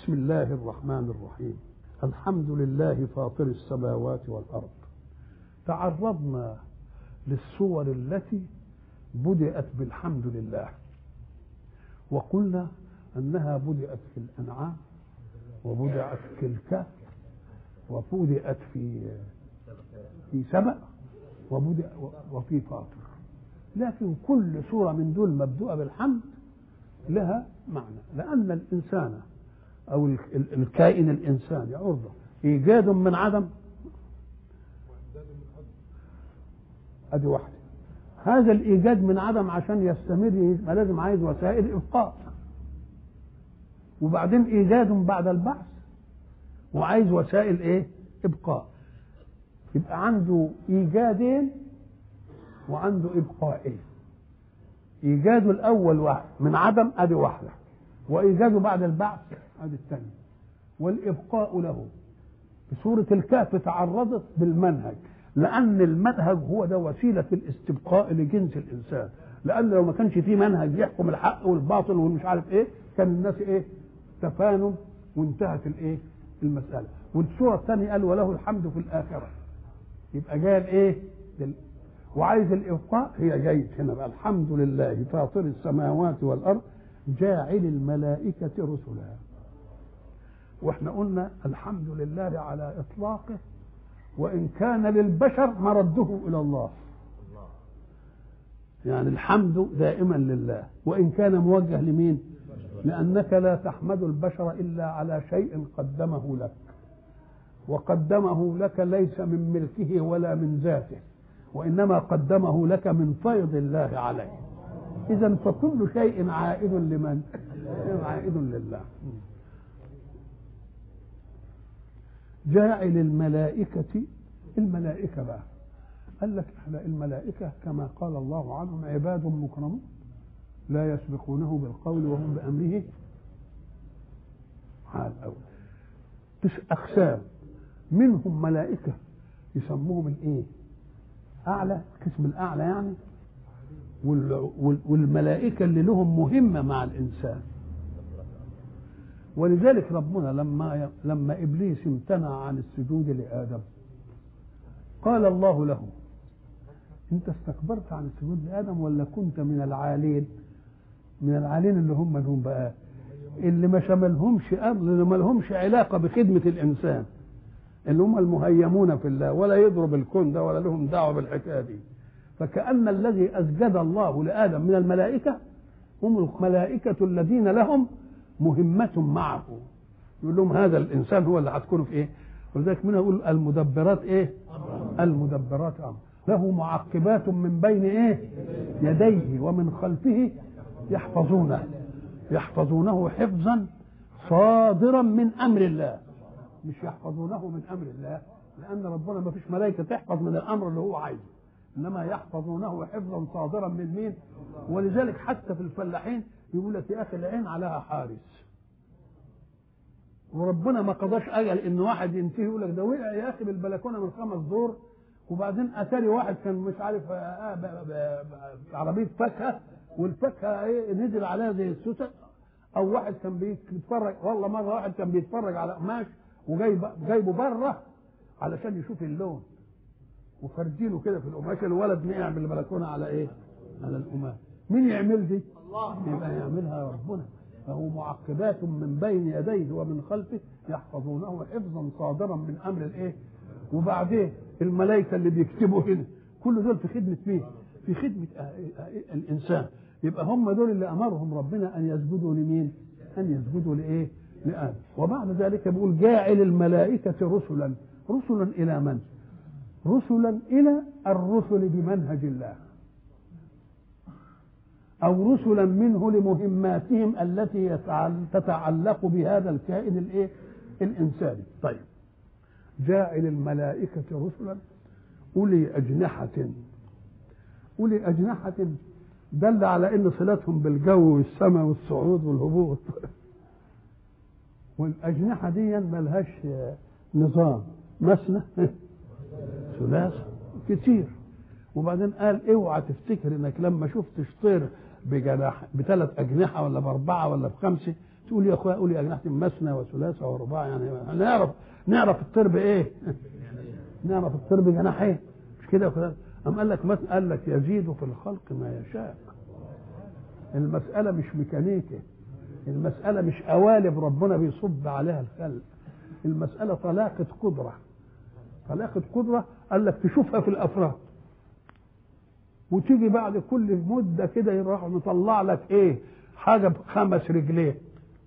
بسم الله الرحمن الرحيم الحمد لله فاطر السماوات والارض تعرضنا للصور التي بدأت بالحمد لله وقلنا انها بدأت في الانعام وبدأت في الكهف وبدأت في في سبأ وبدأ وفي فاطر لكن كل سورة من دول مبدوءة بالحمد لها معنى لأن الإنسان أو الكائن الإنساني عرضة إيجاد من عدم أدي واحدة هذا الإيجاد من عدم عشان يستمر يبقى لازم عايز وسائل إبقاء وبعدين إيجاد بعد البعث وعايز وسائل إيه؟ إبقاء يبقى عنده إيجادين وعنده إبقائين إيجاده الأول واحد من عدم أدي واحدة وإيجاده بعد البعث أدي الثانية والإبقاء له في سورة الكهف تعرضت بالمنهج لأن المنهج هو ده وسيلة الاستبقاء لجنس الإنسان لأن لو ما كانش فيه منهج يحكم الحق والباطل والمش عارف إيه كان الناس إيه تفانوا وانتهت الإيه المسألة والسورة الثانية قال وله الحمد في الآخرة يبقى جاي الإيه وعايز الإبقاء هي جاية هنا بقى الحمد لله فاطر السماوات والأرض جاعل الملائكة رسلا واحنا قلنا الحمد لله على إطلاقه وإن كان للبشر مرده إلى الله يعني الحمد دائما لله وإن كان موجه لمين لأنك لا تحمد البشر إلا على شيء قدمه لك وقدمه لك ليس من ملكه ولا من ذاته وإنما قدمه لك من فيض الله عليه إذا فكل شيء عائد لمن؟ عائد لله جاعل الملائكة الملائكة بقى قال لك الملائكة كما قال الله عنهم عباد مكرمون لا يسبقونه بالقول وهم بأمره حال أول أقسام منهم ملائكة يسموهم الإيه؟ أعلى القسم الأعلى يعني والملائكة اللي لهم مهمة مع الإنسان ولذلك ربنا لما لما ابليس امتنع عن السجود لادم قال الله له انت استكبرت عن السجود لادم ولا كنت من العالين من العالين اللي هم من هم بقى اللي ما شملهمش امر اللي ما لهمش علاقه بخدمه الانسان اللي هم المهيمون في الله ولا يضرب الكون ده ولا لهم دعوه بالحكايه دي فكأن الذي أسجد الله لآدم من الملائكة هم الملائكة الذين لهم مهمة معه يقول لهم هذا الإنسان هو اللي هتكونوا في إيه ولذلك منها يقول المدبرات إيه المدبرات أمر له معقبات من بين إيه يديه ومن خلفه يحفظونه يحفظونه حفظا صادرا من أمر الله مش يحفظونه من أمر الله لأن ربنا ما فيش ملائكة تحفظ من الأمر اللي هو عايزه انما يحفظونه حفظا صادرا من مين ولذلك حتى في الفلاحين يقول لك يا اخي العين عليها حارس وربنا ما قضاش اجل ان واحد ينتهي يقول لك ده وقع يا اخي بالبلكونه من خمس دور وبعدين اتاري واحد كان مش عارف عربيه فاكهه والفاكهه ايه نزل عليها زي السوسه او واحد كان بيتفرج والله مره واحد كان بيتفرج على قماش وجايب جايبه بره علشان يشوف اللون وفرجينه كده في القماش الولد نقع بالبلكونه على ايه؟ على القماش مين يعمل دي؟ الله يبقى يعملها ربنا فهو معقبات من بين يديه ومن خلفه يحفظونه حفظا صادرا من امر الايه؟ وبعدين الملائكه اللي بيكتبوا هنا كل دول في خدمه مين؟ في خدمه الانسان يبقى هم دول اللي امرهم ربنا ان يسجدوا لمين؟ ان يسجدوا لايه؟ لآدم وبعد ذلك بيقول جاعل الملائكه رسلا رسلا الى من؟ رسلا الى الرسل بمنهج الله او رسلا منه لمهماتهم التي تتعلق بهذا الكائن الايه الانساني طيب جاعل الملائكه رسلا اولي اجنحه اولي اجنحه دل على ان صلتهم بالجو والسماء والصعود والهبوط والاجنحه دي ملهاش نظام مثنى ثلاث كتير وبعدين قال اوعى تفتكر انك لما شفتش طير بجناح بثلاث اجنحه ولا باربعه ولا بخمسه تقول يا اخويا قولي اجنحه مثنى وثلاثه ورباع يعني نعرف نعرف الطير بايه؟ نعرف الطير بجناحين مش كده وكده أم قال لك مثلا قال لك يزيد في الخلق ما يشاء المسألة مش ميكانيكي المسألة مش قوالب ربنا بيصب عليها الخلق المسألة طلاقة قدرة طلاقة قدرة قال لك تشوفها في الأفراد وتيجي بعد كل مدة كده يروح مطلع لك إيه حاجة بخمس رجلين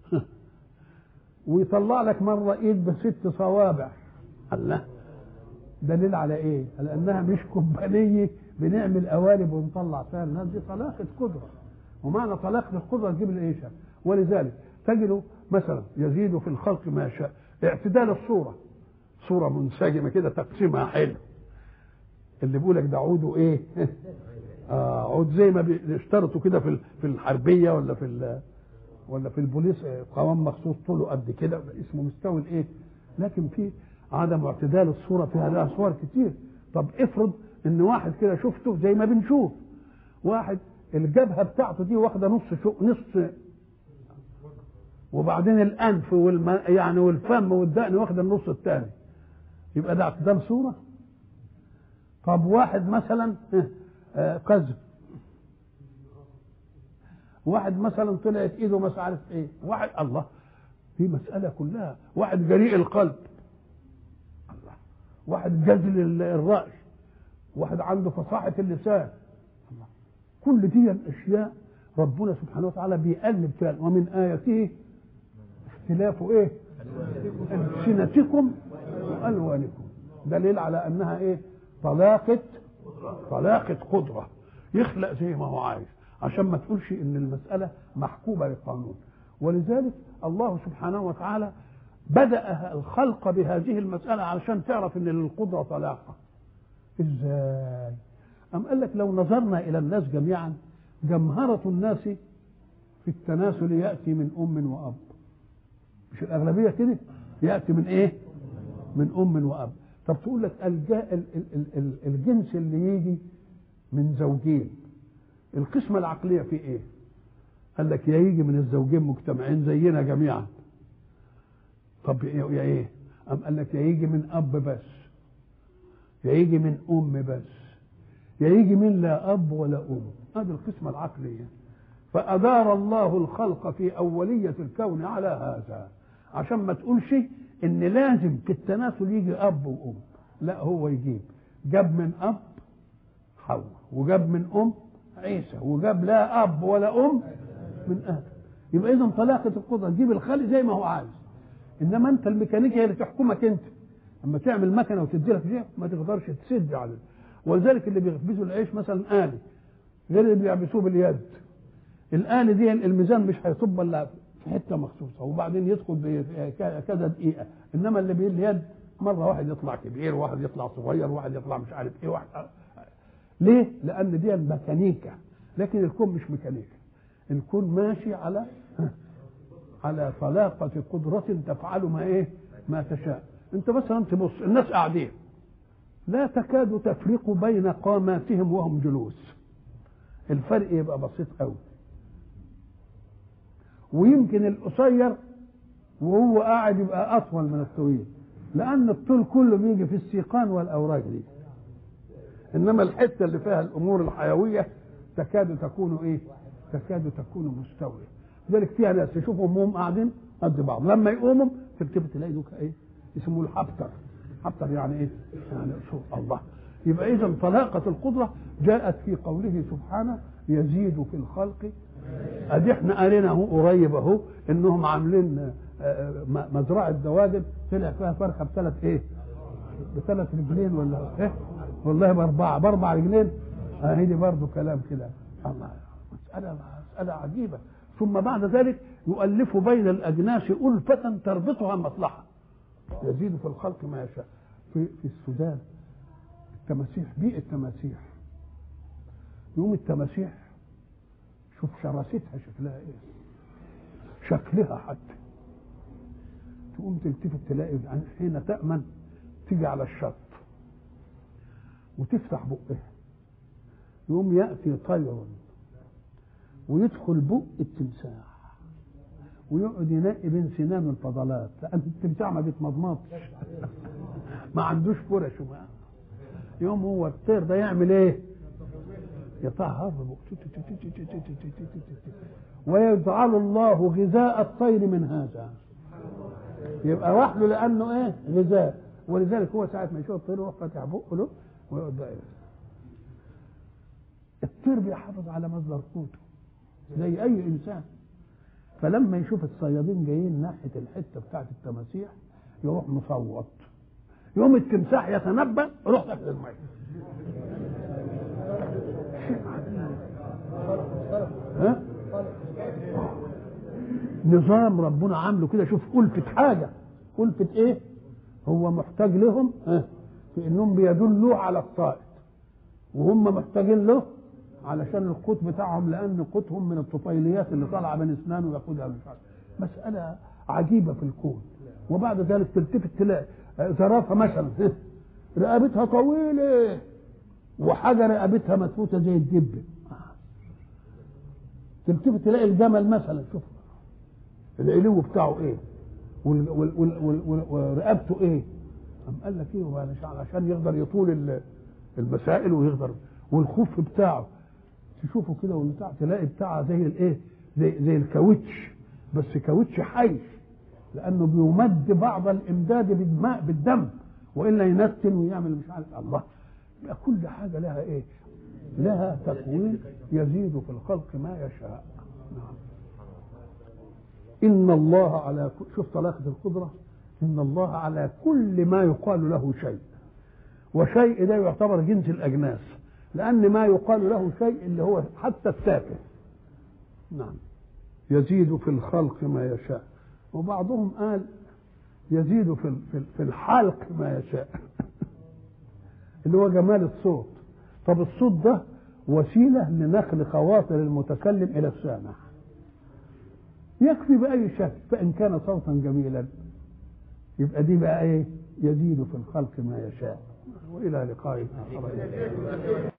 ويطلع لك مرة إيد بست صوابع الله دليل على ايه؟ على انها مش كومبانيه بنعمل قوالب ونطلع فيها الناس دي طلاقه قدره ومعنى طلاقه القدره تجيب الايش ولذلك تجد مثلا يزيد في الخلق ما يشاء اعتدال الصوره صوره منسجمه كده تقسيمها حلو اللي بيقول لك ده عوده ايه؟ آه عود زي ما بيشترطوا كده في في الحربيه ولا في ولا في البوليس قوام مخصوص طوله قد كده اسمه مستوي الايه؟ لكن في عدم اعتدال الصوره فيها لها صور كتير طب افرض ان واحد كده شفته زي ما بنشوف واحد الجبهه بتاعته دي واخده نص شو نص وبعدين الانف والم يعني والفم والدقن واخده النص الثاني يبقى ده اعتدال صوره طب واحد مثلا كذب واحد مثلا طلعت ايده مش عارف ايه واحد الله في مساله كلها واحد جريء القلب واحد جزل الرأي واحد عنده فصاحة اللسان كل دي الأشياء ربنا سبحانه وتعالى بيقلب فيها ومن آياته اختلاف إيه ألسنتكم وألوانكم دليل على أنها إيه طلاقة طلاقة قدرة يخلق زي ما هو عايز عشان ما تقولش إن المسألة محكومة بقانون ولذلك الله سبحانه وتعالى بدأ الخلق بهذه المسألة علشان تعرف ان للقدرة طلاقة ازاي أم قال لك لو نظرنا إلى الناس جميعا جمهرة الناس في التناسل يأتي من أم وأب مش الأغلبية كده يأتي من إيه من أم وأب طب تقول لك الجا الجنس اللي يجي من زوجين القسمة العقلية في إيه قال لك يا يجي من الزوجين مجتمعين زينا جميعا طب يا ايه أم قال لك يا يجي من اب بس يا يجي من ام بس يا يجي من لا اب ولا ام هذه القسمه العقليه فادار الله الخلق في اوليه الكون على هذا عشان ما تقولش ان لازم في التناسل يجي اب وام لا هو يجيب جاب من اب حواء وجاب من ام عيسى وجاب لا اب ولا ام من ادم يبقى اذا طلاقه القدره تجيب الخلق زي ما هو عايز انما انت الميكانيكا هي اللي تحكمك انت اما تعمل مكنه وتدي لك شيء ما تقدرش تسد على ولذلك اللي بيخبزوا العيش مثلا آلي غير اللي بيعبسوه باليد الآلي دي الميزان مش هيصب الا في حته مخصوصه وبعدين يدخل كذا دقيقه انما اللي باليد مره واحد يطلع كبير واحد يطلع صغير واحد يطلع مش عارف ايه واحد ليه؟ لان دي ميكانيكا لكن الكون مش ميكانيكا الكون ماشي على على طلاقة قدرة تفعل ما ايه ما تشاء انت مثلا تبص الناس قاعدين لا تكاد تفرق بين قاماتهم وهم جلوس الفرق يبقى بسيط قوي ويمكن القصير وهو قاعد يبقى اطول من الطويل لان الطول كله بيجي في السيقان والاوراق دي انما الحته اللي فيها الامور الحيويه تكاد تكون ايه تكاد تكون مستويه لذلك فيها ناس تشوفهم هم قاعدين قد بعض لما يقوموا تلتفت تلاقي دوك ايه يسموه الحبتر حبتر يعني ايه يعني شوف الله يبقى اذا طلاقه القدره جاءت في قوله سبحانه يزيد في الخلق ادي احنا قرينا اهو قريب اهو انهم عاملين مزرعه دواجن طلع فيها فرخه بثلاث ايه بثلاث رجلين ولا ايه والله باربعه باربع رجلين اهي دي برضه كلام كده الله مساله مساله عجيبه ثم بعد ذلك يؤلف بين الأجناس ألفة تربطها مصلحة يزيد في الخلق ما يشاء في, في السودان التماسيح بيئة التماسيح يوم التماسيح شوف شراستها شكلها ايه شكلها حتى تقوم تلتفت تلاقي حين تأمن تيجي على الشط وتفتح بقها يقوم يأتي طير ويدخل بق التمساح ويقعد ينقي بين سنانه الفضلات لان التمساح ما بيتمضمضش ما عندوش فرش وما يوم هو الطير ده يعمل ايه؟ يطهر ويجعل الله غذاء الطير من هذا يبقى وحده لانه ايه؟ غذاء ولذلك هو ساعه ما يشوف الطير يروح فاتح بقه له ويقعد بقى الطير بيحافظ على مصدر قوته زي اي انسان فلما يشوف الصيادين جايين ناحيه الحته بتاعت التماسيح يروح مصوت يوم التمساح يتنبأ روح داخل الميه ها؟ نظام ربنا عامله كده شوف ألفت حاجة ألفت إيه؟ هو محتاج لهم ها؟ في إنهم بيدلوا على الطائر وهم محتاجين له علشان القوت بتاعهم لأن قوتهم من الطفيليات اللي طالعة من أسنانه وياخدها مش عارف مسألة عجيبة في الكون وبعد ذلك تلتفت تلاقي زرافة مثلا رقبتها طويلة وحاجة رقبتها مدفوسة زي الدب تلتفت تلاقي الجمل مثلا شوف العلو بتاعه ايه ورقبته ايه قام قال لك ايه عشان يقدر يطول المسائل ويقدر والخوف بتاعه تشوفه كده والبتاع تلاقي بتاعه زي الايه زي زي الكاوتش بس كاوتش حي لانه بيمد بعض الامداد بالماء بالدم والا ينتن ويعمل مش عارف الله يبقى كل حاجه لها ايه؟ لها تكوين يزيد في الخلق ما يشاء نعم. ان الله على كل شوف طلاقه القدره ان الله على كل ما يقال له شيء وشيء ده يعتبر جنس الاجناس لان ما يقال له شيء اللي هو حتى التافه نعم يزيد في الخلق ما يشاء وبعضهم قال يزيد في في الحلق ما يشاء اللي هو جمال الصوت طب الصوت ده وسيله لنقل خواطر المتكلم الى السامع يكفي باي شكل فان كان صوتا جميلا يبقى دي بقى ايه يزيد في الخلق ما يشاء والى لقاء اخر